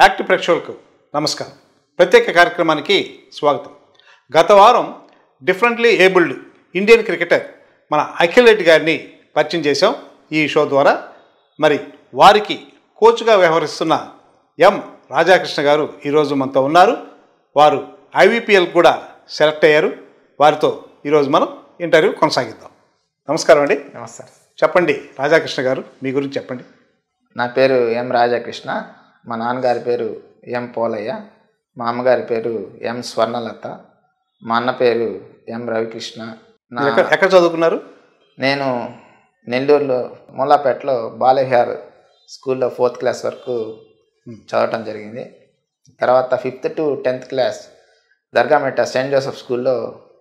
Act ప్రేక్షకులకు నమస్కారం ప్రత్యేక కార్యక్రమానికి స్వాగతం గత వారం డిఫరెంట్లీ ఏబుల్డ్ ఇండియన్ క్రికెటర్ మన అఖిల్ రెడ్డి గారిని పరిచయం చేశాం ఈ షో ద్వారా మరి వారికి కోచ్గా వ్యవహరిస్తున్న ఎం రాధాకృష్ణ గారు ఈరోజు మనతో ఉన్నారు వారు ఐవీపీఎల్ కూడా సెలెక్ట్ అయ్యారు వారితో ఈరోజు మనం ఇంటర్వ్యూ కొనసాగిద్దాం నమస్కారం అండి నమస్తే చెప్పండి రాధాకృష్ణ గారు మీ గురించి చెప్పండి నా పేరు ఎం రాజకృష్ణ మా నాన్నగారి పేరు ఎం పోలయ్య మా అమ్మగారి పేరు ఎం స్వర్ణలత మా అన్న పేరు ఎం రవికృష్ణ నా మీరు ఎక్కడ ఎక్కడ చదువుకున్నారు నేను నెల్లూరులో మూలాపేటలో బాలవిహార్ స్కూల్లో ఫోర్త్ క్లాస్ వరకు చదవటం జరిగింది తర్వాత fifth to tenth class Dargamitta saint Joseph స్కూల్లో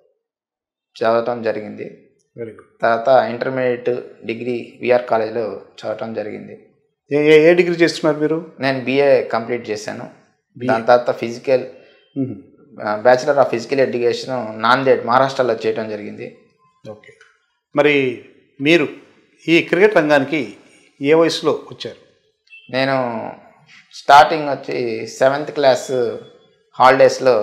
చదవటం జరిగింది వెరీ గుడ్ తర్వాత ఇంటర్మీడియట్ డిగ్రీ విఆర్ కాలేజ్లో చదవటం జరిగింది ఏ ఏ ఏ డిగ్రీ చేస్తున్నారు మీరు నేను బిఏ కంప్లీట్ చేశాను దాని తర్వాత physical bachelor of physical education Nanded మహారాష్ట్రలో చేయడం జరిగింది ఓకే మరి మీరు ఈ క్రికెట్ రంగానికి ఏ వయసులో వచ్చారు నేను స్టార్టింగ్ వచ్చి సెవెంత్ క్లాస్ హాలిడేస్లో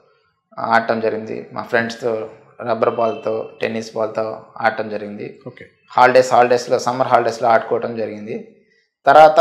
ఆడటం జరిగింది మా ఫ్రెండ్స్తో రబ్బర్ బాల్తో టెన్నిస్ బాల్తో ఆడటం జరిగింది ఓకే హాలిడేస్ హాలిడేస్లో సమ్మర్ హాలిడేస్లో ఆడుకోవటం జరిగింది తర్వాత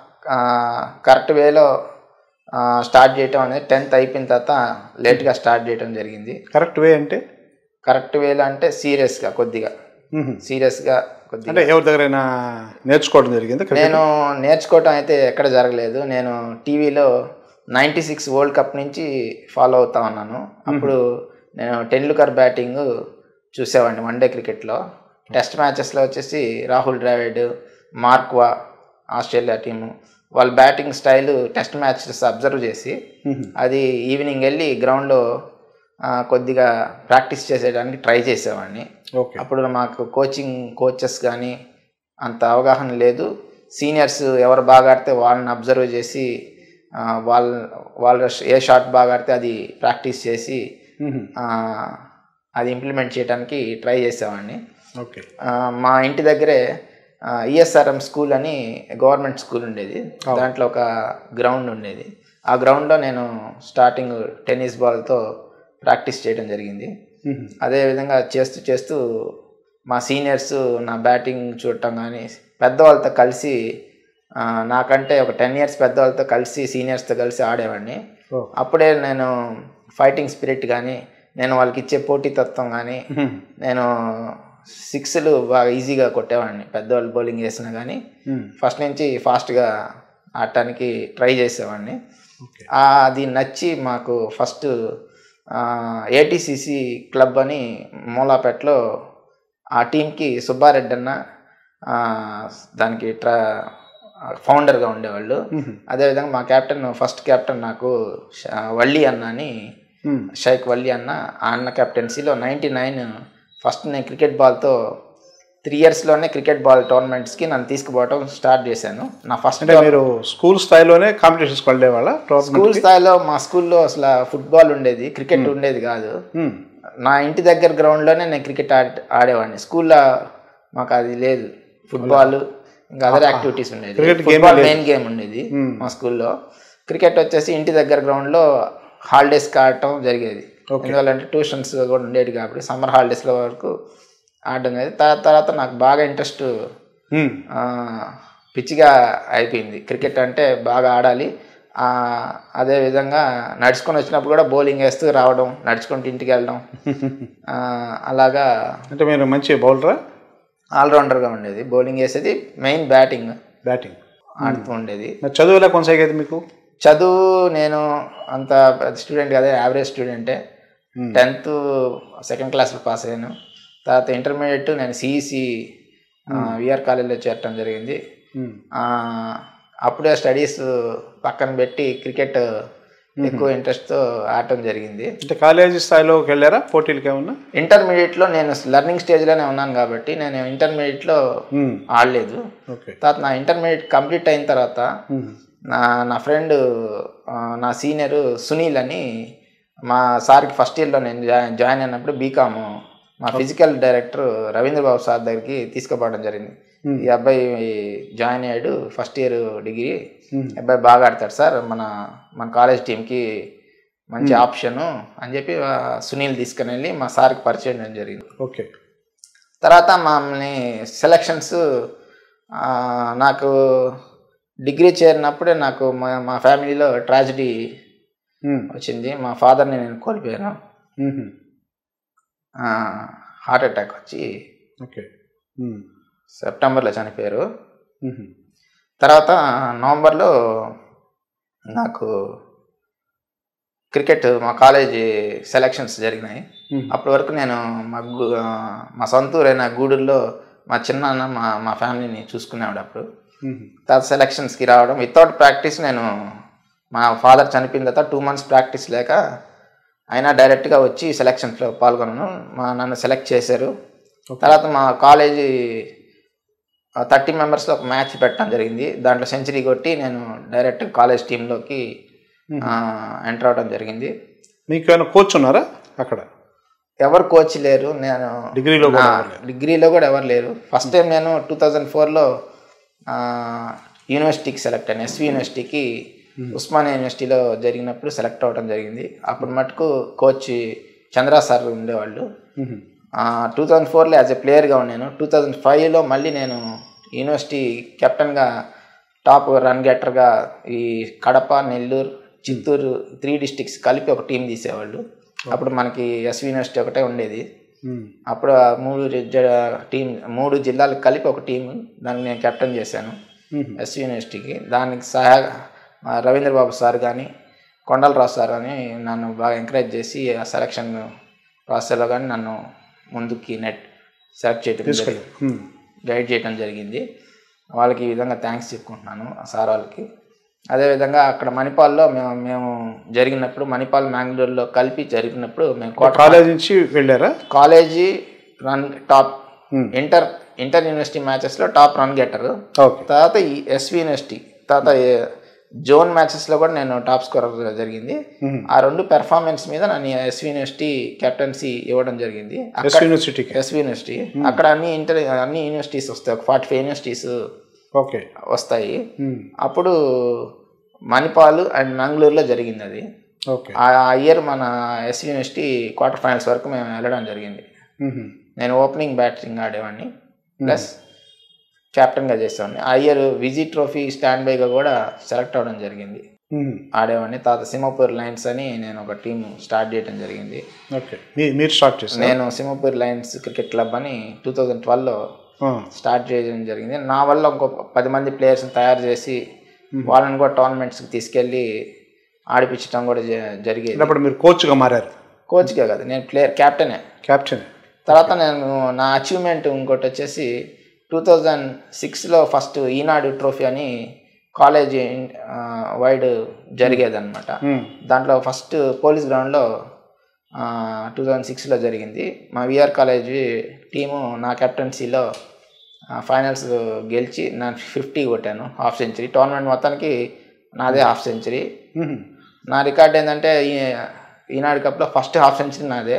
కరెక్ట్ వేలో స్టార్ట్ చేయటం అనేది టెన్త్ అయిపోయిన తర్వాత లేట్గా స్టార్ట్ చేయటం జరిగింది కరెక్ట్ వే అంటే కరెక్ట్ వేలో అంటే సీరియస్గా కొద్దిగా మ్మ్. సీరియస్గా కొద్దిగా అంటే ఎవరి దగ్గరైనా నేర్చుకోవడం జరిగింది నేను నేర్చుకోవటం అయితే ఎక్కడ జరగలేదు నేను టీవీలో నైంటీ సిక్స్ వరల్డ్ కప్ నుంచి ఫాలో అవుతా ఉన్నాను అప్పుడు నేను టెండూల్కర్ బ్యాటింగ్ చూసేవాడిని వన్డే క్రికెట్లో టెస్ట్ మ్యాచెస్లో వచ్చేసి Rahul Dravid Mark Waugh Australia team వాళ్ళ batting style test matches observe చేసి అది ఈవినింగ్ వెళ్ళి గ్రౌండ్లో కొద్దిగా ప్రాక్టీస్ చేసేయడానికి ట్రై చేసేవాడిని ఓకే అప్పుడు మాకు కోచింగ్ కోచెస్ కానీ అంత అవగాహన లేదు సీనియర్స్ ఎవరు బాగా ఆడితే వాళ్ళని అబ్జర్వ్ చేసి ఆ, వాళ్ళ వాళ్ళ ఏ షాట్ బాగా ఆడితే అది ప్రాక్టీస్ చేసి మ్మ్. ఆ, అది ఇంప్లిమెంట్ చేయడానికి ట్రై చేసేవాడిని ఓకే ఆ, మా ఇంటి దగ్గరే ఈఎస్ఆర్ఎం స్కూల్ అని గవర్నమెంట్ స్కూల్ ఉండేది దాంట్లో ఒక గ్రౌండ్ ఉండేది ఆ గ్రౌండ్లో నేను స్టార్టింగ్ టెన్నిస్ బాల్తో ప్రాక్టీస్ చేయడం జరిగింది మ్మ్. అదే విధంగా చేస్తూ చేస్తూ మా సీనియర్స్ నా బ్యాటింగ్ చూడటం కానీ పెద్దవాళ్ళతో కలిసి ఆ, నాకంటే ఒక టెన్ ఇయర్స్ పెద్దవాళ్ళతో కలిసి సీనియర్స్తో కలిసి ఆడేవాడిని ఓ. అప్పుడే నేను ఫైటింగ్ స్పిరిట్ కానీ నేను వాళ్ళకి ఇచ్చే పోటీతత్వం కానీ మ్మ్. నేను సిక్స్లు బాగా ఈజీగా కొట్టేవాడిని పెద్దవాళ్ళు బౌలింగ్ చేసినా కానీ మ్మ్. ఫస్ట్ నుంచి ఫాస్ట్గా ఆడటానికి ట్రై చేసేవాడిని ఓకే ఆ, అది నచ్చి మాకు ఫస్ట్ ఏటీసీసీ క్లబ్ అని మూలాపేటలో ఆ టీంకి సుబ్బారెడ్డి అన్న ఆ, దానికి ట్రా ఫౌండర్గా ఉండేవాళ్ళు మ్మ్. అదేవిధంగా మా కెప్టెన్ ఫస్ట్ కెప్టెన్ నాకు ష- వల్లి అన్న అని మ్మ్. షైక్ వల్లి అన్న ఆ అన్న కెప్టెన్సీలో నైంటీ నైన్ ఫస్ట్ నేను క్రికెట్ బాల్తో త్రీ ఇయర్స్లోనే క్రికెట్ బాల్ టోర్నమెంట్స్కి నన్ను తీసుకుపోవడం స్టార్ట్ చేశాను నా ఫస్ట్ అంటే మీరు స్కూల్ స్థాయిలోనే కాంపిటీషన్స్కి వెళ్ళేవాళ్ళ టోర్నమెంట్ స్కూల్ స్థాయిలో మా స్కూల్లో అసలు ఫుట్బాల్ ఉండేది క్రికెట్ ఉండేది కాదు మ్మ్. నా ఇంటి దగ్గర గ్రౌండ్లోనే నేను క్రికెట్ ఆడే ఆడేవాడిని స్కూల్లో మాకు అది లేదు ఫుట్బాల్ ఇంకా అదర్ యాక్టివిటీస్ ఉండేది Cricket game football main game ఉండేది Hmm. మా స్కూల్లో క్రికెట్ వచ్చేసి ఇంటి దగ్గర గ్రౌండ్లో హాలిడేస్కి ఆడటం జరిగేది ఎందువల్లంటే ట్యూషన్స్ కూడా ఉండేది కాబట్టి సమ్మర్ హాలిడేస్లో వరకు ఆడడం జరిగేది తర్వాత తర్వాత నాకు బాగా ఇంట్రెస్ట్ మ్మ్. పిచ్చిగా అయిపోయింది క్రికెట్ అంటే బాగా ఆడాలి ఆ, అదే విధంగా నడుచుకొని వచ్చినప్పుడు కూడా బౌలింగ్ వేస్తూ రావడం నడుచుకుంటూ ఇంటికి వెళ్ళడం ఆ, అలాగా అంటే మీరు మంచి బౌలరా ఆల్రౌండర్గా ఉండేది బౌలింగ్ వేసేది మెయిన్ బ్యాటింగ్ బ్యాటింగ్ ఆడుతూ ఉండేది మరి చదువు ఎలా కొనసాగేది మీకు చదువు నేను అంత స్టూడెంట్ కదా యావరేజ్ స్టూడెంటే Hmm. టెన్త్ సెకండ్ క్లాస్లో పాస్ అయ్యాను తర్వాత ఇంటర్మీడియట్ నేను సిఈసి విఆర్ కాలేజ్లో చేరటం జరిగింది మ్మ్. ఆ, అప్పుడే స్టడీస్ పక్కన పెట్టి క్రికెట్ ఎక్కువ ఇంట్రెస్ట్తో ఆడటం జరిగింది అంటే కాలేజీ స్థాయిలోకి వెళ్ళారా పోటీలకి ఏమన్నా ఇంటర్మీడియట్లో నేను లెర్నింగ్ స్టేజ్లోనే ఉన్నాను కాబట్టి నేను ఇంటర్మీడియట్లో మ్మ్. ఆడలేదు ఓకే తర్వాత నా ఇంటర్మీడియట్ కంప్లీట్ అయిన తర్వాత మ్మ్. నా నా ఫ్రెండ్ నా సీనియర్ సునీల్ అని మా సార్కి ఫస్ట్ ఇయర్లో నేను జా జాయిన్ అయినప్పుడు బీకామ్ మా physical director Ravindra Babu sir దగ్గరికి తీసుకుపోవడం జరిగింది ఈ అబ్బాయి జాయిన్ అయ్యాడు ఫస్ట్ ఇయర్ డిగ్రీ మ్మ్. ఈ అబ్బాయి బాగా ఆడతాడు సార్ మన మన కాలేజ్ టీంకి మంచి ఆప్షను అని చెప్పి ఆ, సునీల్ తీసుకుని వెళ్ళి మా సార్కి పరిచయం చేయడం జరిగింది ఓకే తర్వాత మమ్మల్ని సెలక్షన్స్ నాకు డిగ్రీ చేరినప్పుడే నాకు మా మా ఫ్యామిలీలో ట్రాజడీ మ్మ్. వచ్చింది మా ఫాదర్ని నేను కోల్పోయాను మ్మ్. హార్ట్ అటాక్ వచ్చి ఓకే మ్మ్. సెప్టెంబర్లో చనిపోయారు మ్మ్. తర్వాత నవంబర్లో నాకు క్రికెట్ మా కాలేజీ సెలక్షన్స్ జరిగినాయి మ్మ్. అప్పటి వరకు నేను మా గు- ఆ, మా సొంత ఊరైన గూడూరులో మా చిన్నాన్న మా మా ఫ్యామిలీని చూసుకునేవాడు అప్పుడు మ్మ్. తర్వాత సెలక్షన్స్కి రావడం వితౌట్ ప్రాక్టీస్ నేను మా ఫాదర్ చనిపోయిన తర్వాత టూ మంత్స్ ప్రాక్టీస్ లేక అయినా డైరెక్ట్గా వచ్చి సెలక్షన్స్లో పాల్గొన్నాను మా నన్ను సెలెక్ట్ చేశారు తర్వాత మా కాలేజీ థర్టీ మెంబర్స్లో ఒక మ్యాచ్ పెట్టడం జరిగింది దాంట్లో సెంచరీ కొట్టి నేను డైరెక్ట్ కాలేజ్ టీంలోకి ఎంటర్ అవడం జరిగింది మీకు ఏమైనా కోచ్ ఉన్నారా అక్కడ ఎవరు కోచ్ లేరు నేను డిగ్రీలో కూడా నా ఎవరు లేరు. డిగ్రీలో కూడా ఎవరు లేరు ఫస్ట్ టైం నేను టూ థౌజండ్ ఫోర్లో యూనివర్సిటీకి సెలెక్ట్ అయ్యాను ఎస్వి యూనివర్సిటీకి ఉస్మానియా యూనివర్సిటీలో జరిగినప్పుడు సెలెక్ట్ అవ్వడం జరిగింది అప్పుడు మటుకు కోచ్ చంద్రా సార్ ఉండేవాళ్ళు మ్మ్. టూ థౌజండ్ ఫోర్లో యాజ్ ఎ ప్లేయర్గా ఉన్నాను టూ థౌజండ్ ఫైవ్లో మళ్ళీ నేను యూనివర్సిటీ కెప్టెన్గా టాప్ రన్ గెట్టర్గా ఈ కడప నెల్లూరు చిత్తూరు త్రీ డిస్టిక్స్ కలిపి ఒక టీం తీసేవాళ్ళు అప్పుడు మనకి ఎస్వి యూనివర్సిటీ ఒకటే ఉండేది మ్మ్. అప్పుడు ఆ మూడు జ- టీం మూడు జిల్లాలకు కలిపి ఒక టీం దానికి నేను కెప్టెన్ చేశాను మ్మ్. ఎస్వి యూనివర్సిటీకి దానికి సహాయ మా రవీంద్ర బాబు సార్ కానీ కొండలరావు సార్ అని నన్ను బాగా ఎంకరేజ్ చేసి ఆ సెలక్షన్ ప్రాసెస్లో కానీ నన్ను ముందుకి నెట్ సెలెక్ట్ చేయడం జరిగింది తీసుకెళ్ళారు మ్మ్. గైడ్ చేయడం జరిగింది వాళ్ళకి ఈ విధంగా థ్యాంక్స్ చెప్పుకుంటున్నాను ఆ సార్ వాళ్ళకి అదేవిధంగా అక్కడ మణిపాల్లో మేము మేము జరిగినప్పుడు మణిపాల్ మ్యాంగ్లూర్లో కలిపి జరిగినప్పుడు మేము కోట కాలేజ్ నుంచి వెళ్ళారా college run top Hmm. Inter inter university మ్యాచెస్లో టాప్ రన్ గెటర్ ఓకే తర్వాత ఈ ఎస్వి యూనివర్సిటీ తర్వాత ఏ- జోన్ మ్యాచెస్లో కూడా నేను టాప్ స్కోరర్ జరిగింది మ్మ్. ఆ రెండు పెర్ఫార్మెన్స్ మీద నన్ను ఎస్వి యూనివర్సిటీ కెప్టెన్సీ ఇవ్వడం జరిగింది ఎస్ యూనివర్సిటీకి ఎస్వి యూనివర్సిటీ అక్కడ అన్ని ఇంటర్ అన్ని యూనివర్సిటీస్ వస్తాయి ఒక ఫార్టీ ఫైవ్ యూనివర్సిటీస్ ఓకే వస్తాయి మ్మ్. అప్పుడు మణిపాల్ అండ్ మంగళూరులో జరిగింది అది ఓకే ఆ ఇయర్ మన ఎస్వి యూనివర్సిటీ క్వార్టర్ ఫైనల్స్ వరకు మేము వెళ్ళడం జరిగింది మ్మ్. నేను ఓపెనింగ్ బ్యాటింగ్ ఆడేవాడిని ప్లస్ కెప్టెన్గా చేసేవాడిని ఆ ఇయర్ విజీ ట్రోఫీ స్టాండ్ బైగా కూడా సెలెక్ట్ అవ్వడం జరిగింది మ్మ్. ఆడేవాడిని తర్వాత సింహపూర్ లయన్స్ అని నేను ఒక టీం స్టార్ట్ చేయడం జరిగింది ఓకే మీ- మీరు స్టార్ట్ చేశారు నేను సింహపూర్ లయన్స్ క్రికెట్ క్లబ్ అని టూ థౌజండ్ ట్వెల్వ్లో స్టార్ట్ చేయడం జరిగింది నా వల్ల ఇంకో పది మంది ప్లేయర్స్ని తయారు చేసి వాళ్ళని కూడా టోర్నమెంట్స్కి తీసుకెళ్ళి ఆడిపించడం కూడా జ- జరిగేది అప్పుడు మీరు కోచ్గా మారారు కోచ్గా కాదు నేను ప్లేయర్ క్యాప్టెనే క్యాప్టెన్ తర్వాత నేను నా అచీవ్మెంట్ ఇంకోటి వచ్చేసి టూ థౌజండ్ సిక్స్లో ఫస్ట్ ఈనాడు ట్రోఫీ అని కాలేజ్ వైడ్ జరిగేదన్నమాట దాంట్లో ఫస్ట్ పోలీస్ గ్రౌండ్లో టూ థౌజండ్ సిక్స్లో జరిగింది మా విఆర్ కాలేజ్ టీము నా కెప్టెన్సీలో ఫైనల్స్ గెలిచి నేను ఫిఫ్టీ కొట్టాను హాఫ్ సెంచరీ టోర్నమెంట్ మొత్తానికి నాదే హాఫ్ సెంచరీ నా రికార్డ్ ఏంటంటే ఈ- ఈనాడు కప్లో ఫస్ట్ హాఫ్ సెంచరీ నాదే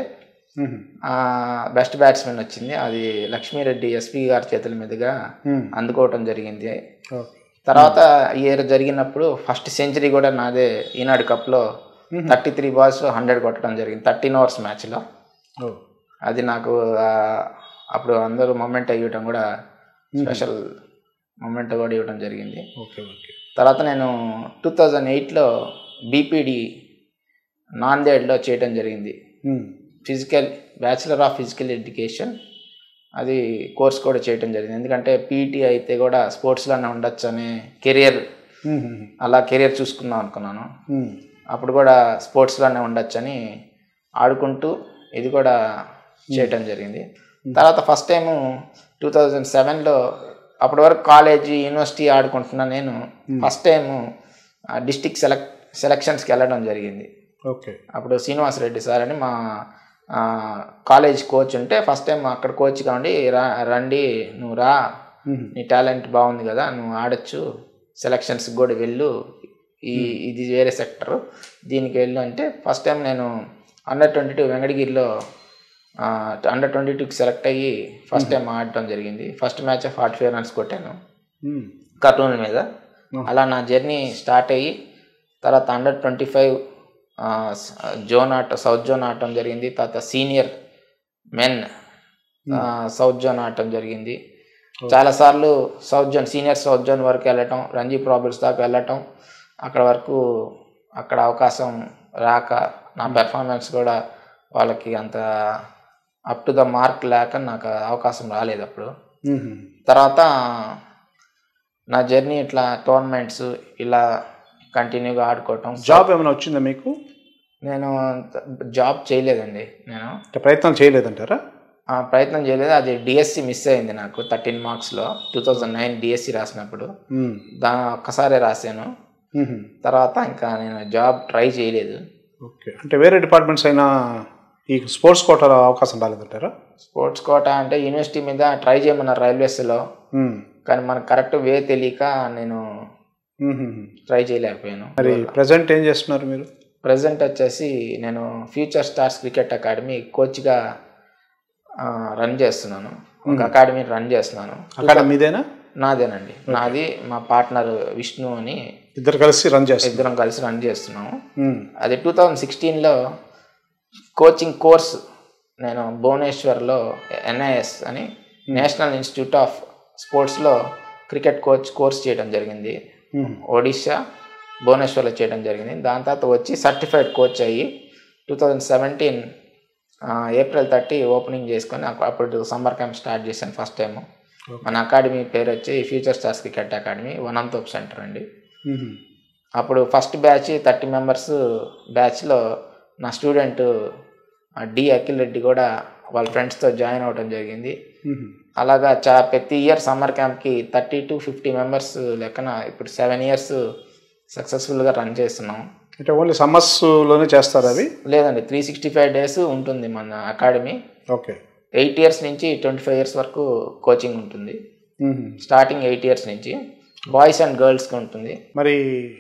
బెస్ట్ బ్యాట్స్మెన్ వచ్చింది అది లక్ష్మీరెడ్డి ఎస్పీ గారి చేతుల మీదుగా అందుకోవటం జరిగింది తర్వాత ఈ ఇయర్ జరిగినప్పుడు ఫస్ట్ సెంచరీ కూడా నాదే ఈనాడు కప్లో థర్టీ త్రీ బాల్స్లో హండ్రెడ్ కొట్టడం జరిగింది థర్టీన్ అవర్స్ మ్యాచ్లో అది నాకు ఆ, అప్పుడు అందరూ మొమెంట్ ఇవ్వటం కూడా స్పెషల్ మొమెంట్ కూడా ఇవ్వడం జరిగింది ఓకే ఓకే తర్వాత నేను టూ థౌజండ్ ఎయిట్లో బీపీడి నాందేడ్లో చేయడం జరిగింది physical bachelor of physical education అది కోర్స్ కూడా చేయడం జరిగింది ఎందుకంటే పీఈటీ అయితే కూడా స్పోర్ట్స్లోనే ఉండొచ్చు అనే కెరియర్ అలా కెరియర్ చూసుకుందాం అనుకున్నాను అప్పుడు కూడా స్పోర్ట్స్లోనే ఉండొచ్చని ఆడుకుంటూ ఇది కూడా చేయటం జరిగింది తర్వాత ఫస్ట్ టైము టూ థౌజండ్ సెవెన్లో అప్పటి వరకు కాలేజీ యూనివర్సిటీ ఆడుకుంటున్నా నేను ఫస్ట్ టైము డిస్టిక్ సెలెక్ట్ సెలక్షన్స్కి వెళ్ళడం జరిగింది ఓకే అప్పుడు శ్రీనివాస్ రెడ్డి సార్ అని మా ఆ, కాలేజ్ కోచ్ ఉంటే ఫస్ట్ టైం అక్కడ కోచ్ కావండి రా రండి నువ్వు రా నీ టాలెంట్ బాగుంది కదా నువ్వు ఆడొచ్చు సెలక్షన్స్కి కూడా వెళ్ళు ఈ ఇది వేరే సెక్టర్ దీనికి వెళ్ళు అంటే ఫస్ట్ టైం నేను అండర్ ట్వంటీ టూ వెంకటగిరిలో అండర్ ట్వంటీ టూకి సెలెక్ట్ అయ్యి ఫస్ట్ టైం ఆడటం జరిగింది first match forty five runs కొట్టాను మ్మ్. కర్నూలు మీద అలా నా జర్నీ స్టార్ట్ అయ్యి తర్వాత అండర్ ట్వంటీ ఫైవ్ జోన్ ఆట సౌత్ జోన్ ఆడటం జరిగింది తర్వాత సీనియర్ మెన్ సౌత్ జోన్ ఆడటం జరిగింది చాలాసార్లు south zone senior south zone వరకు వెళ్ళటం రంజీ ప్రాబ్లమ్స్ దాకా వెళ్ళటం అక్కడ వరకు అక్కడ అవకాశం రాక నా పెర్ఫార్మెన్స్ కూడా వాళ్ళకి అంత అప్ టు ద మార్క్ లేక నాకు అవకాశం రాలేదు అప్పుడు మ్మ్. తర్వాత నా జర్నీ ఇట్లా టోర్నమెంట్స్ ఇలా కంటిన్యూగా ఆడుకోవటం జాబ్ ఏమైనా వచ్చిందా మీకు నేను జాబ్ చేయలేదండి నేను అంటే ప్రయత్నాలు చేయలేదంటారా ఆ ప్రయత్నం చేయలేదు అది డిఎస్సి మిస్ అయింది నాకు థర్టీన్ మార్క్స్లో టూ థౌజండ్ నైన్ డిఎస్సి రాసినప్పుడు మ్మ్. దా ఒక్కసారే రాశాను మ్మ్. తర్వాత ఇంకా నేను జాబ్ ట్రై చేయలేదు ఓకే అంటే వేరే డిపార్ట్మెంట్స్ అయినా ఈ స్పోర్ట్స్ కోటాలో అవకాశం రాలేదంటారా స్పోర్ట్స్ కోటా అంటే యూనివర్సిటీ మీద ట్రై చేయమన్నారు రైల్వేస్లో మ్మ్. కానీ మనకు కరెక్ట్ వే తెలియక నేను మ్మ్. ట్రై చేయలేకపోయాను మరి ప్రజెంట్ ఏం చేస్తున్నారు మీరు ప్రజెంట్ వచ్చేసి నేను ఫ్యూచర్ స్టార్స్ క్రికెట్ అకాడమీ కోచ్గా రన్ చేస్తున్నాను ఒక అకాడమీ రన్ చేస్తున్నాను అక్కడ మీదేనా నాదేనండి నాది మా పార్ట్నర్ విష్ణు అని ఇద్దరు కలిసి రన్ చేస్తారు ఇద్దరం కలిసి రన్ చేస్తున్నాము మ్మ్. అది టూ థౌజండ్ సిక్స్టీన్లో కోచింగ్ కోర్స్ నేను భువనేశ్వర్లో ఎన్ఐఎస్ అని నేషనల్ ఇన్స్టిట్యూట్ ఆఫ్ స్పోర్ట్స్లో క్రికెట్ కోచ్ కోర్స్ చేయడం జరిగింది మ్మ్. ఒడిశా భువనేశ్వర్లో చేయడం జరిగింది దాని తర్వాత వచ్చి సర్టిఫైడ్ కోచ్ అయ్యి two thousand seventeen April thirty opening చేసుకొని అప్పుడు- అప్పుడు సమ్మర్ క్యాంప్ స్టార్ట్ చేశాను ఫస్ట్ టైం మన అకాడమీ పేరు వచ్చి future stars cricket academy Vanamthopu centre అండి మ్మ్. అప్పుడు ఫస్ట్ బ్యాచ్ థర్టీ మెంబర్స్ బ్యాచ్లో నా స్టూడెంట్ డి అఖిల్ రెడ్డి కూడా వాళ్ళ ఫ్రెండ్స్తో జాయిన్ అవ్వడం జరిగింది మ్మ్. అలాగా చా ప్రతి ఇయర్ సమ్మర్ క్యాంప్కి థర్టీ టు ఫిఫ్టీ మెంబర్స్ లెక్కన ఇప్పుడు సెవెన్ ఇయర్స్ సక్సెస్ఫుల్గా రన్ చేస్తున్నాం అంటే ఓన్లీ సమ్మర్స్లోనే చేస్తారు అవి లేదండి త్రీ సిక్స్టీ ఫైవ్ డేస్ ఉంటుంది మన అకాడమీ ఓకే ఎయిట్ ఇయర్స్ నుంచి ట్వంటీ ఫైవ్ ఇయర్స్ వరకు కోచింగ్ ఉంటుంది మ్మ్. స్టార్టింగ్ ఎయిట్ ఇయర్స్ నుంచి బాయ్స్ అండ్ గర్ల్స్కి ఉంటుంది మరి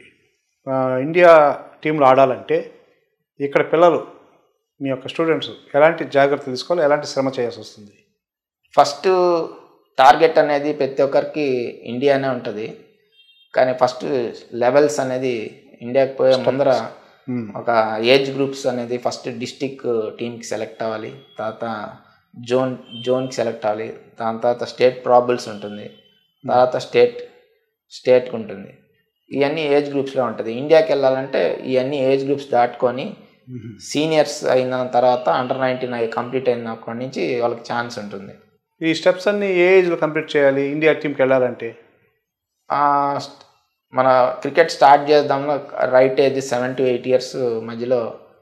ఆ, ఇండియా టీంలో ఆడాలంటే ఇక్కడ పిల్లలు మీ యొక్క స్టూడెంట్స్ ఎలాంటి జాగ్రత్తలు తీసుకోవాలి ఎలాంటి శ్రమ చేయాల్సి వస్తుంది ఫస్ట్ టార్గెట్ అనేది ప్రతి ఒక్కరికి ఇండియానే ఉంటుంది కానీ ఫస్ట్ లెవెల్స్ అనేది ఇండియాకి పోయే ముందర మ్మ్. ఒక ఏజ్ గ్రూప్స్ అనేది ఫస్ట్ డిస్టిక్ టీమ్కి సెలెక్ట్ అవ్వాలి తర్వాత జోన్ జోన్కి సెలెక్ట్ అవ్వాలి దాని తర్వాత స్టేట్ ప్రాబుల్స్ ఉంటుంది తర్వాత స్టేట్ స్టేట్కి ఉంటుంది ఇవన్నీ ఏజ్ గ్రూప్స్లో ఉంటుంది ఇండియాకి వెళ్ళాలంటే ఇవన్నీ ఏజ్ గ్రూప్స్ దాటుకొని మ్మ్. సీనియర్స్ అయిన తర్వాత అండర్ నైన్టీన్ అవి కంప్లీట్ అయినప్పటి నుంచి వాళ్ళకి ఛాన్స్ ఉంటుంది ఈ స్టెప్స్ అన్ని ఏ ఏజ్లో కంప్లీట్ చేయాలి ఇండియా టీంకి వెళ్ళాలంటే ఆ, స్ట్- మన క్రికెట్ స్టార్ట్ చేద్దాంలో right age seven to eight years మధ్యలో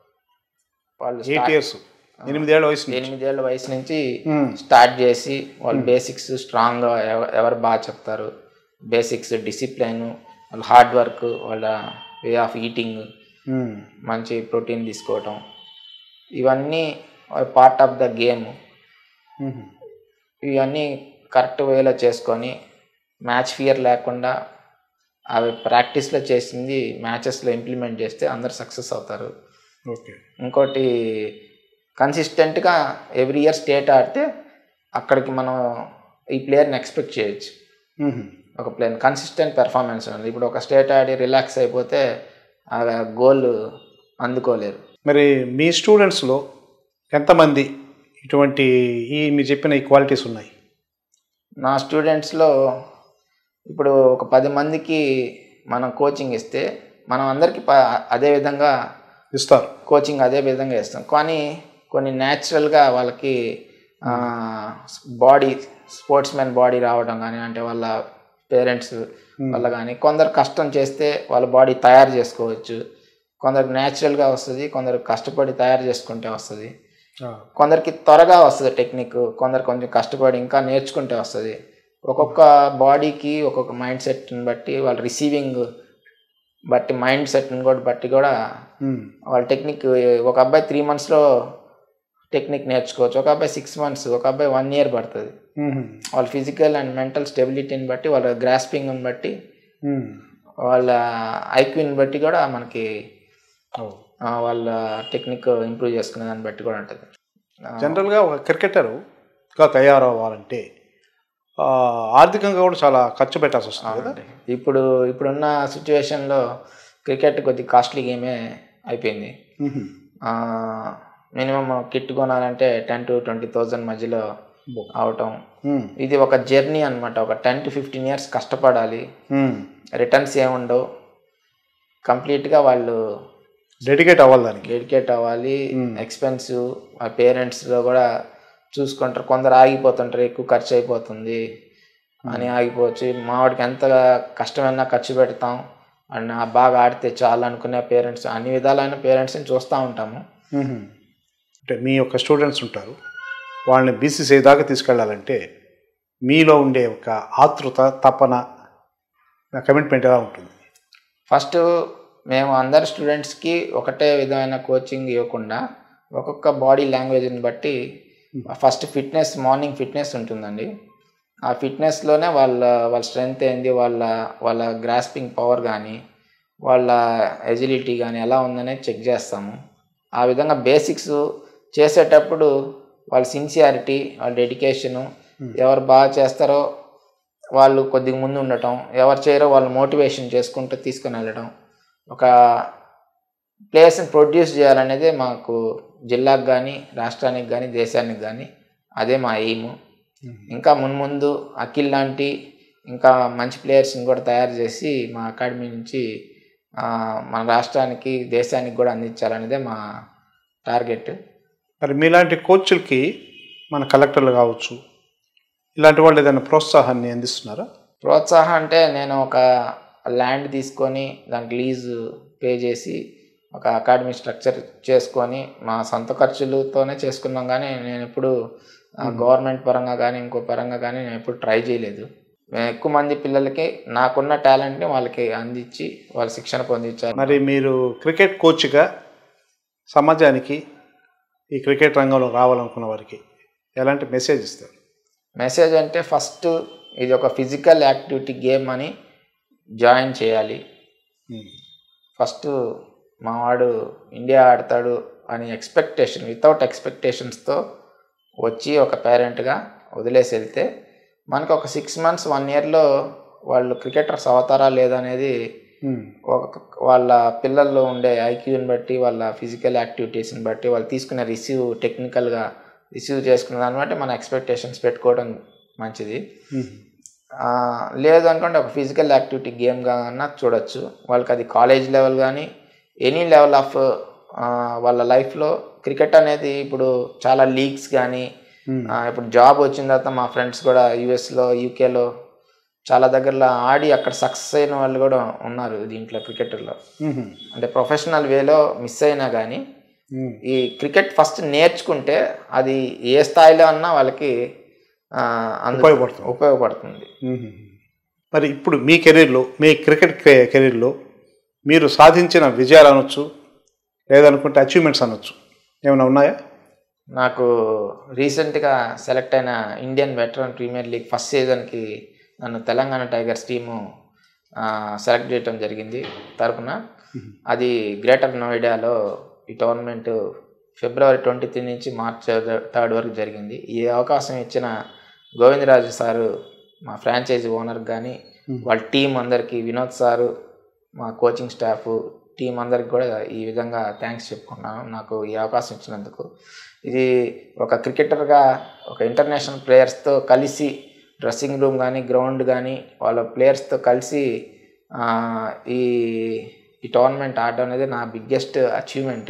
వాళ్ళు ఎయిట్ start- ఇయర్స్ ఎనిమిదేళ్ల వయసు నుంచి. ఎనిమిదేళ్ల వయసు నుంచి మ్మ్. స్టార్ట్ చేసి వాళ్ళు బేసిక్స్ స్ట్రాంగ్గా ఎవరు బాగా చెప్తారు బేసిక్స్ డిసిప్లైన్ వాళ్ళ హార్డ్ వర్క్ వాళ్ళ వే ఆఫ్ ఈటింగ్ మ్మ్. మంచి ప్రోటీన్ తీసుకోవటం ఇవన్నీ పార్ట్ ఆఫ్ ద గేమ్ మ్మ్. ఇవన్నీ కరెక్ట్ వేలో చేసుకొని మ్యాచ్ ఫియర్ లేకుండా అవి ప్రాక్టీస్లో చేసింది మ్యాచెస్లో ఇంప్లిమెంట్ చేస్తే అందరు సక్సెస్ అవుతారు ఓకే ఇంకోటి కన్సిస్టెంట్గా ఎవ్రీ ఇయర్ స్టేట్ ఆడితే అక్కడికి మనం ఈ ప్లేయర్ని ఎక్స్పెక్ట్ చేయొచ్చు మ్మ్. ఒక ప్లేయర్ కన్సిస్టెంట్ పెర్ఫార్మెన్స్ ఉంది ఇప్పుడు ఒక స్టేట్ ఆడి రిలాక్స్ అయిపోతే ఆ గోల్ అందుకోలేరు మరి మీ స్టూడెంట్స్లో ఎంతమంది ఇటువంటి ఈ మీరు చెప్పిన ఈ క్వాలిటీస్ ఉన్నాయి నా స్టూడెంట్స్లో ఇప్పుడు ఒక పది మందికి మనం కోచింగ్ ఇస్తే మనం అందరికీ ప అదే విధంగా ఇస్తారు కోచింగ్ అదే విధంగా ఇస్తాం కానీ కొన్ని న్యాచురల్గా వాళ్ళకి బాడీ స్పోర్ట్స్ మ్యాన్ బాడీ రావడం కానీ అంటే వాళ్ళ పేరెంట్స్ వల్ల కానీ కొందరు కష్టం చేస్తే వాళ్ళ బాడీ తయారు చేసుకోవచ్చు కొందరికి న్యాచురల్గా వస్తుంది కొందరు కష్టపడి తయారు చేసుకుంటే వస్తుంది ఆ. కొందరికి త్వరగా వస్తుంది టెక్నిక్ కొందరు కొంచెం కష్టపడి ఇంకా నేర్చుకుంటే వస్తుంది ఒక్కొక్క బాడీకి ఒక్కొక్క మైండ్ సెట్ని బట్టి వాళ్ళ రిసీవింగ్ బట్టి మైండ్ సెట్ని కూడా బట్టి కూడా మ్మ్. వాళ్ళ టెక్నిక్ ఒక అబ్బాయి త్రీ మంత్స్లో టెక్నిక్ నేర్చుకోవచ్చు ఒక అబ్బాయి సిక్స్ మంత్స్ ఒక అబ్బాయి వన్ ఇయర్ పడుతుంది మ్మ్. వాళ్ళ ఫిజికల్ అండ్ మెంటల్ స్టెబిలిటీని బట్టి వాళ్ళ గ్రాస్పింగ్ని బట్టి మ్మ్. వాళ్ళ ఐక్యూని బట్టి కూడా మనకి ఓ. ఆ, వాళ్ళ టెక్నిక్ ఇంప్రూవ్ చేసుకునే దాన్ని బట్టి కూడా ఉంటుంది జనరల్గా ఒక క్రికెటర్గా తయారవ్వాలంటే ఆ, ఆర్థికంగా కూడా చాలా ఖర్చు పెట్టాల్సి వస్తుంది కదా అవునండి. ఇప్పుడు ఇప్పుడున్న సిచ్యువేషన్లో క్రికెట్ కొద్ది కాస్ట్లీ గేమే అయిపోయింది మ్మ్. మినిమం కిట్ కొనాలంటే టెన్ టు ట్వంటీ థౌజండ్ మధ్యలో అవటం మ్మ్. ఇది ఒక జర్నీ అన్నమాట ఒక టెన్ టు ఫిఫ్టీన్ ఇయర్స్ కష్టపడాలి మ్మ్. రిటర్న్స్ ఏముండవు కంప్లీట్గా వాళ్ళు డెడికేట్ అవ్వాలి దానికి డెడికేట్ అవ్వాలి ఎక్స్పెన్సివ్ ఆ పేరెంట్స్లో కూడా చూసుకుంటారు కొందరు ఆగిపోతుంటారు ఎక్కువ ఖర్చు అయిపోతుంది అని ఆగిపోవచ్చు మా వాడికి ఎంత కష్టమైనా ఖర్చు పెడతాం అండ్ ఆ బాగా ఆడితే చాలు అనుకునే పేరెంట్స్ అన్ని విధాలైన పేరెంట్స్ని చూస్తూ ఉంటాము మ్మ్. అంటే మీ యొక్క స్టూడెంట్స్ ఉంటారు వాళ్ళని బీసీసీ దాకా తీసుకెళ్ళాలంటే మీలో ఉండే ఒక ఆతృత తపన కమిట్మెంట్ ఎలా ఉంటుంది ఫస్ట్ మేము అందరు స్టూడెంట్స్కి ఒకటే విధమైన కోచింగ్ ఇవ్వకుండా ఒక్కొక్క బాడీ లాంగ్వేజ్ని బట్టి ఫస్ట్ ఫిట్నెస్ మార్నింగ్ ఫిట్నెస్ ఉంటుందండి ఆ ఫిట్నెస్లోనే వాళ్ళ వాళ్ళ స్ట్రెంగ్త్ ఏంది వాళ్ళ వాళ్ళ గ్రాస్పింగ్ పవర్ కానీ వాళ్ళ ఎజిలిటీ కానీ ఎలా ఉందనేది చెక్ చేస్తాము ఆ విధంగా బేసిక్స్ చేసేటప్పుడు వాళ్ళ సిన్సియారిటీ వాళ్ళ డెడికేషను ఎవరు బాగా చేస్తారో వాళ్ళు కొద్దిగా ముందు ఉండటం ఎవరు చేయరో వాళ్ళు మోటివేషన్ చేసుకుంటూ తీసుకుని వెళ్ళడం ఒక ప్లేస్ని ప్రొడ్యూస్ చేయాలనేదే మాకు జిల్లాకు కానీ రాష్ట్రానికి కానీ దేశానికి కానీ అదే మా ఎయిమ్ ఇంకా మున్ముందు అఖిల్ లాంటి ఇంకా మంచి ప్లేయర్స్ని కూడా తయారు చేసి మా అకాడమీ నుంచి ఆ, మన రాష్ట్రానికి దేశానికి కూడా అందించాలనేదే మా టార్గెట్ మరి మీలాంటి కోచ్లకి మన కలెక్టర్లు కావచ్చు ఇలాంటి వాళ్ళు ఏదైనా ప్రోత్సాహాన్ని అందిస్తున్నారా ప్రోత్సాహం అంటే నేను ఒక ల్యాండ్ తీసుకొని దానికి లీజ్ పే చేసి ఒక అకాడమీ స్ట్రక్చర్ చేసుకొని మా సొంత ఖర్చులతోనే చేసుకున్నాం కానీ నేను ఎప్పుడు గవర్నమెంట్ పరంగా కానీ ఇంకో పరంగా కానీ నేను ఎప్పుడు ట్రై చేయలేదు మేము ఎక్కువ మంది పిల్లలకి నాకున్న టాలెంట్ని వాళ్ళకి అందించి వాళ్ళ శిక్షణ పొందించారు మరి మీరు క్రికెట్ కోచ్గా సమాజానికి ఈ క్రికెట్ రంగంలో రావాలనుకున్న వారికి ఎలాంటి మెసేజ్ ఇస్తారు మెసేజ్ అంటే ఫస్ట్ ఇది ఒక ఫిజికల్ యాక్టివిటీ గేమ్ అని జాయిన్ చేయాలి ఫస్ట్ మావాడు ఇండియా ఆడతాడు అని ఎక్స్పెక్టేషన్ వితౌట్ ఎక్స్పెక్టేషన్స్తో వచ్చి ఒక పేరెంట్గా వదిలేసి వెళ్తే మనకు ఒక సిక్స్ మంత్స్ వన్ ఇయర్లో వాళ్ళు క్రికెటర్స్ అవుతారా లేదా అనేది ఒక వాళ్ళ పిల్లల్లో ఉండే ఐక్యూని బట్టి వాళ్ళ ఫిజికల్ యాక్టివిటీస్ని బట్టి వాళ్ళు తీసుకునే రిసీవ్ టెక్నికల్గా రిసీవ్ చేసుకున్న దాన్ని బట్టి మన ఎక్స్పెక్టేషన్స్ పెట్టుకోవడం మంచిది ఆ, లేదు అనుకుంటే ఒక ఫిజికల్ యాక్టివిటీ గేమ్గా అన్నా చూడొచ్చు వాళ్ళకి అది కాలేజ్ లెవెల్ కానీ ఎనీ లెవెల్ ఆఫ్ వాళ్ళ లైఫ్లో క్రికెట్ అనేది ఇప్పుడు చాలా లీగ్స్ కానీ ఇప్పుడు జాబ్ వచ్చిన తర్వాత మా ఫ్రెండ్స్ కూడా యూఎస్లో యూకేలో చాలా దగ్గరలో ఆడి అక్కడ సక్సెస్ అయిన వాళ్ళు కూడా ఉన్నారు దీంట్లో క్రికెట్లో అంటే ప్రొఫెషనల్ వేలో మిస్ అయినా కానీ ఈ క్రికెట్ ఫస్ట్ నేర్చుకుంటే అది ఏ స్థాయిలో అన్నా వాళ్ళకి ఆ, అందు- ఉపయోగపడుతుంది. ఉపయోగపడుతుంది మరి ఇప్పుడు మీ కెరీర్లో మీ క్రికెట్ కె- కెరీర్లో మీరు సాధించిన విజయాలు అనొచ్చు లేదనుకుంటే అచీవ్మెంట్స్ అనొచ్చు ఏమైనా ఉన్నాయా నాకు రీసెంట్గా సెలెక్ట్ అయిన Indian veteran premier league first సీజన్కి నన్ను తెలంగాణ టైగర్స్ టీము సెలెక్ట్ చేయడం జరిగింది తరపున అది గ్రేటర్ నోయిడాలో ఈ టోర్నమెంట్ ఫిబ్రవరి ట్వంటీ త్రీ నుంచి మార్చ్ థర్డ్ వరకు జరిగింది ఈ అవకాశం ఇచ్చిన గోవిందరాజు సారు మా ఫ్రాంచైజీ ఓనర్కి కానీ వాళ్ళ టీం అందరికీ వినోద్ సారు మా కోచింగ్ స్టాఫ్ టీం అందరికి కూడా ఈ విధంగా థ్యాంక్స్ చెప్పుకున్నాను నాకు ఈ అవకాశం ఇచ్చినందుకు ఇది ఒక క్రికెటర్గా ఒక ఇంటర్నేషనల్ ప్లేయర్స్తో కలిసి డ్రెస్సింగ్ రూమ్ కానీ గ్రౌండ్ కానీ వాళ్ళ ప్లేయర్స్తో కలిసి ఆ, ఈ ఈ టోర్నమెంట్ ఆడడం అనేది నా బిగ్గెస్ట్ అచీవ్మెంట్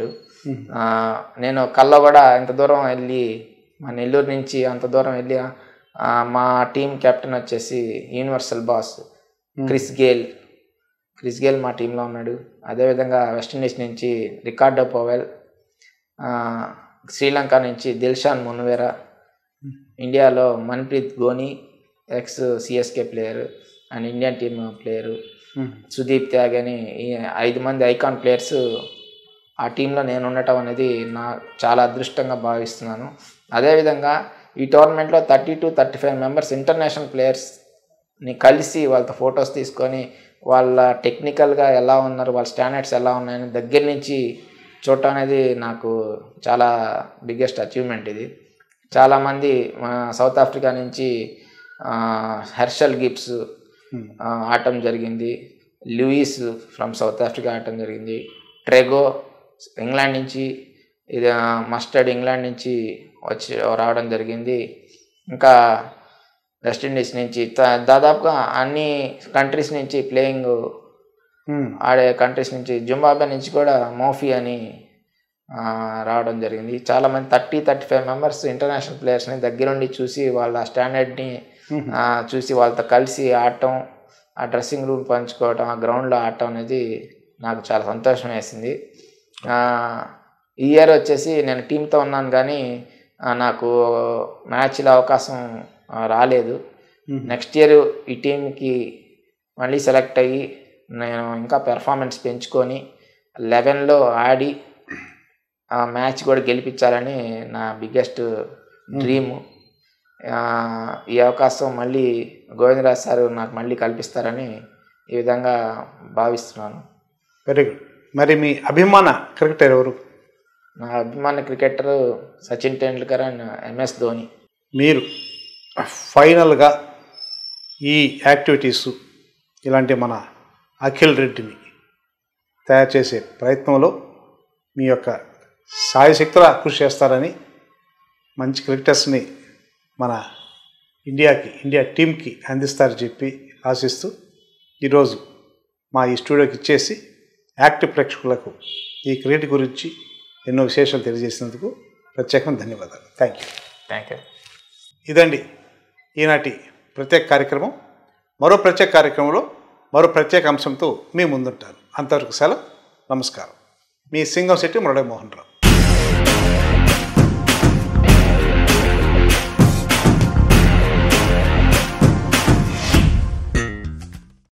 నేను కల్లో కూడా ఇంత దూరం వెళ్ళి మా నెల్లూరు నుంచి అంత దూరం వెళ్ళి ఆ, మా టీం కెప్టెన్ వచ్చేసి universal boss Chris Gayle Chris Gayle మా టీంలో ఉన్నాడు అదేవిధంగా వెస్టిండీస్ నుంచి రికార్డో పవెల్ ఆ, శ్రీలంక నుంచి దిల్షాన్ మున్వేరా ఇండియాలో Manpreet Gony ex CSK player and Indian team player Sudeep Tyagi అని ఈ ఐదు మంది ఐకాన్ ప్లేయర్స్ ఆ టీంలో నేను ఉండటం అనేది నా చాలా అదృష్టంగా భావిస్తున్నాను అదేవిధంగా ఈ టోర్నమెంట్లో thirty to thirty five members international ప్లేయర్స్ని కలిసి వాళ్ళతో ఫొటోస్ తీసుకొని వాళ్ళ టెక్నికల్గా ఎలా ఉన్నారు వాళ్ళ స్టాండర్డ్స్ ఎలా ఉన్నాయని దగ్గర నుంచి చూడటం అనేది నాకు చాలా బిగ్గెస్ట్ అచీవ్మెంట్ ఇది చాలామంది మన సౌత్ ఆఫ్రికా నుంచి ఆ, హెర్షల్ గిబ్స్ Hmm. ఆ, ఆడటం జరిగింది లూయిస్ ఫ్రమ్ సౌత్ ఆఫ్రికా ఆడటం జరిగింది ట్రెగో ఇంగ్లాండ్ నుంచి ఇది ఆ, మస్టర్డ్ ఇంగ్లాండ్ నుంచి వచ్చి రావడం జరిగింది ఇంకా వెస్టిండీస్ నుంచి దా- దాదాపుగా అన్ని కంట్రీస్ నుంచి ప్లేయింగ్ ఉమ్, ఆడే కంట్రీస్ నుంచి జింబాబే నుంచి కూడా మోఫీ అని ఆ, రావడం జరిగింది చాలామంది thirty thirty five members international ప్లేయర్స్ని దగ్గరుండి చూసి వాళ్ళ స్టాండర్డ్ని ఉమ్, ఆ, చూసి వాళ్ళతో కలిసి ఆడటం ఆ డ్రెస్సింగ్ రూమ్ పంచుకోవటం ఆ గ్రౌండ్లో ఆడటం అనేది నాకు చాలా సంతోషం వేసింది ఆ, ఈ ఇయర్ వచ్చేసి నేను టీంతో ఉన్నాను కానీ ఆ, నాకు మ్యాచ్లో అవకాశం ఆ, రాలేదు ఉమ్. నెక్స్ట్ ఇయర్ ఈ టీంకి మళ్ళీ సెలెక్ట్ అయ్యి నేను ఇంకా పెర్ఫార్మెన్స్ పెంచుకొని లెవెన్లో ఆడి ఆ మ్యాచ్ కూడా గెలిపించాలని నా బిగ్గెస్ట్ డ్రీము ఈ అవకాశం మళ్ళీ గోవిందరాజ్ సార్ నాకు మళ్ళీ కల్పిస్తారని ఈ విధంగా భావిస్తున్నాను వెరీ గుడ్ మరి మీ అభిమాన క్రికెటర్ ఎవరు నా అభిమాన cricketer Sachin Tendulkar and MS Dhoni మీరు ఫైనల్గా ఈ యాక్టివిటీస్ ఇలాంటి మన అఖిల్ రెడ్డిని తయారు చేసే ప్రయత్నంలో మీ యొక్క సాయశక్తులా కృషి చేస్తారని మంచి క్రికెటర్స్ని మన ఇండియాకి ఇండియా టీంకి అందిస్తారని చెప్పి ఆశిస్తూ ఈరోజు మా ఈ స్టూడియోకి ఇచ్చేసి యాక్టివ్ ప్రేక్షకులకు ఈ క్రికెట్ గురించి ఎన్నో విశేషాలు తెలియజేసినందుకు ప్రత్యేకంగా ధన్యవాదాలు థ్యాంక్ యూ థ్యాంక్ యూ ఇదండి ఈనాటి ప్రత్యేక కార్యక్రమం మరో ప్రత్యేక కార్యక్రమంలో మరో ప్రత్యేక అంశంతో మీ ముందుంటాను అంతవరకు సెలవు నమస్కారం మీ సింగం శెట్టి మురళీ మోహన్ రావు